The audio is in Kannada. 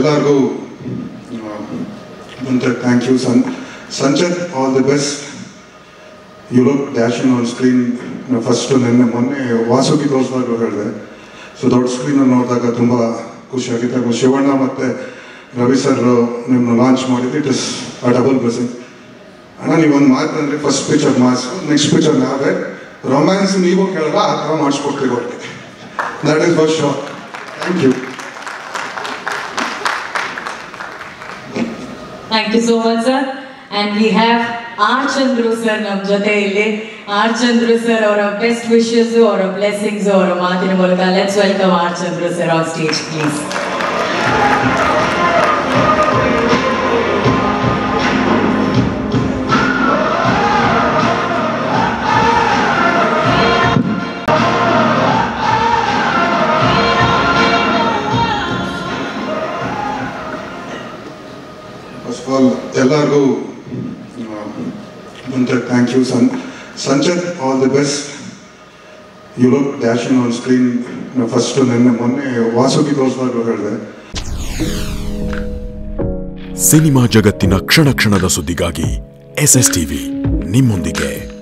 ಎಲ್ಲರಿಗೂ ಮುಂದೆ ಥ್ಯಾಂಕ್ ಯು ಸನ್ Sanchith all the best you look dashing on screen first ನಿನ್ನೆ ಮೊನ್ನೆ ವಾಸುಕಿ ತೋರಿಸಿದಾಗಲೂ ಹೇಳಿದೆ ಸೊ ದೊಡ್ಡ ಸ್ಕ್ರೀನಲ್ಲಿ ನೋಡಿದಾಗ ತುಂಬ ಖುಷಿಯಾಗಿದೆ ಹಾಗೂ ಶಿವಣ್ಣ ಮತ್ತು ರವಿ ಸರ್ ನಿಮ್ಮನ್ನ ಲಾಂಚ್ ಮಾಡಿದ್ದು it is a double blessing ಅಣ್ಣ ನೀವೊಂದು ಮಾತಂದ್ರೆ first picture mass next picture ನಾವೇ ರೊಮ್ಯಾನ್ಸ್ ನೀವು ಕೇಳಲ್ಲ ಆ ಥರ ಮಾಡಿಸ್ಕೊಡ್ತೀವಿ ಅವ್ರಿಗೆ that is first shock thank you thank you so much sir and we have R Chandru sir ನಮ್ಮ ಜೊತೆ ಇಲ್ಲಿ ಆರ್ ಚಂದ್ರು ಸರ್ ಅವರ ಬೆಸ್ಟ್ ವಿಶಸ್ ಅವರ ಬ್ಲೆಸ್ಸಿಂಗ್ಸ್ ಅವರ ಮಾತಿನ ಮೂಲಕ let's welcome R Chandru sir on stage please first of all ಎಲ್ಲರಿಗೂ ಮುಂದೆ ಥ್ಯಾಂಕ್ ಯು ಸನ್ Sanchith all the best you look dashing on screen first ನಿನ್ನೆ ಮೊನ್ನೆ ವಾಸುಕಿ ತೋರಿಸಿದಾಗಲೂ ಹೇಳಿದೆ ಸಿನಿಮಾ ಜಗತ್ತಿನ ಕ್ಷಣ ಕ್ಷಣದ ಸುದ್ದಿಗಾಗಿ ಎಸ್ ಎಸ್ ಟಿವಿ ನಿಮ್ಮೊಂದಿಗೆ